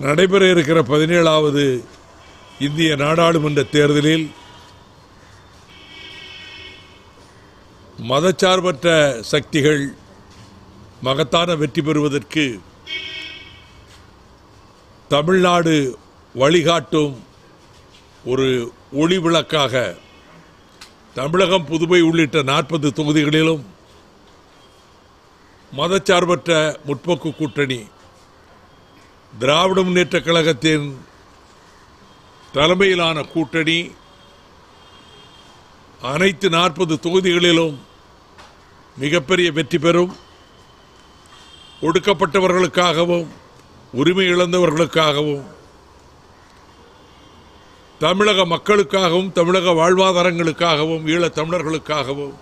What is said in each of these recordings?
நடைபெற இருக்கிற பதினேழாவது இந்திய நாடாளுமன்ற தேர்தலில் மதச்சார்பற்ற சக்திகள் மகத்தான வெற்றி பெறுவதற்கு தமிழ்நாடு வழிகாட்டும் ஒரு ஒளி விளக்காக தமிழகம் புதுவை உள்ளிட்ட நாற்பது தொகுதிகளிலும் மதச்சார்பற்ற முற்போக்கு கூட்டணி திராவிட முன்னேற்ற கழகத்தின் தலைமையிலான கூட்டணி அனைத்து நாற்பது தொகுதிகளிலும் மிகப்பெரிய வெற்றி பெறும் ஒடுக்கப்பட்டவர்களுக்காகவும் உரிமை இழந்தவர்களுக்காகவும் தமிழக மக்களுக்காகவும் தமிழக வாழ்வாதாரங்களுக்காகவும் ஈழத் தமிழர்களுக்காகவும்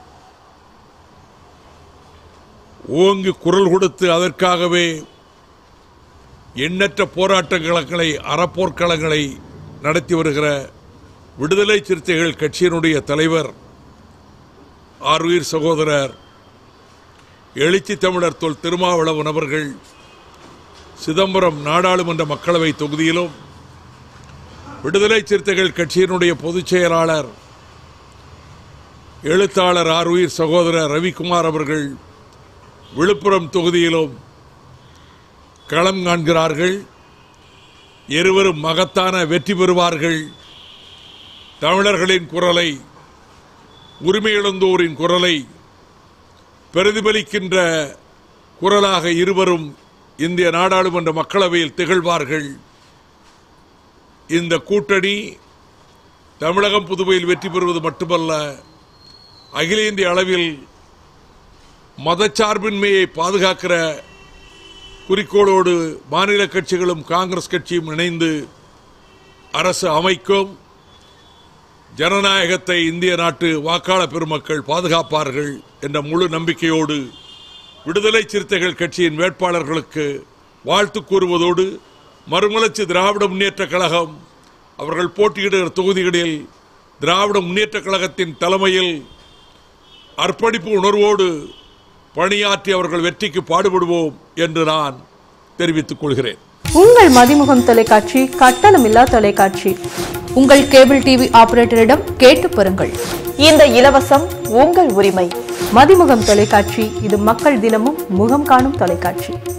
ஓங்கி குரல் கொடுத்து அதற்காகவே எண்ணற்ற போராட்டங்களை அறப்போர்க்களங்களை நடத்தி வருகிற விடுதலை சிறுத்தைகள் கட்சியினுடைய தலைவர் ஆர்வீர் சகோதரர் எழுச்சி தமிழர் தொல் திருமாவளவன் அவர்கள் சிதம்பரம் நாடாளுமன்ற மக்களவை தொகுதியிலும் விடுதலை சிறுத்தைகள் கட்சியினுடைய பொதுச் செயலாளர் எழுத்தாளர் ஆர்வீர் சகோதரர் ரவிக்குமார் அவர்கள் விழுப்புரம் தொகுதியிலும் களம் காண்கிறார்கள் இருவரும் மகத்தான வெற்றி பெறுவார்கள் தமிழர்களின் குரலை உரிமை இழந்தோரின் குரலை பிரதிபலிக்கின்ற குரலாக இருவரும் இந்திய நாடாளுமன்ற மக்களவையில் திகழ்வார்கள் இந்த கூட்டணி தமிழகம் புதுவையில் வெற்றி பெறுவது மட்டுமல்ல அகில இந்திய அளவில் மதச்சார்பின்மையை பாதுகாக்கிற குறிக்கோளோடு மாநில கட்சிகளும் காங்கிரஸ் கட்சியும் இணைந்து அரசு அமைக்கும் ஜனநாயகத்தை இந்திய நாட்டு வாக்காளர் பெருமக்கள் பாதுகாப்பார்கள் என்ற முழு நம்பிக்கையோடு விடுதலை சிறுத்தைகள் கட்சியின் வேட்பாளர்களுக்கு வாழ்த்து கூறுவதோடு மறுமலர்ச்சி திராவிட முன்னேற்ற கழகம் அவர்கள் போட்டியிடுகிற தொகுதிகளில் திராவிட முன்னேற்ற கழகத்தின் தலைமையில் அர்ப்பணிப்பு உணர்வோடு பணியாற்றி அவர்கள் வெற்றிக்கு பாடுபடுவோம் என்று நான் தெரிவித்துக் கொள்கிறேன் உங்கள் மதிமுகம் தொலைக்காட்சி கட்டணமில்லா தொலைக்காட்சி உங்கள் கேபிள் டிவி ஆபரேட்டரிடம் கேட்டு பெறுங்கள் இந்த இலவசம் உங்கள் உரிமை மதிமுகம் தொலைக்காட்சி இது மக்கள் தினமும் முகம் காணும் தொலைக்காட்சி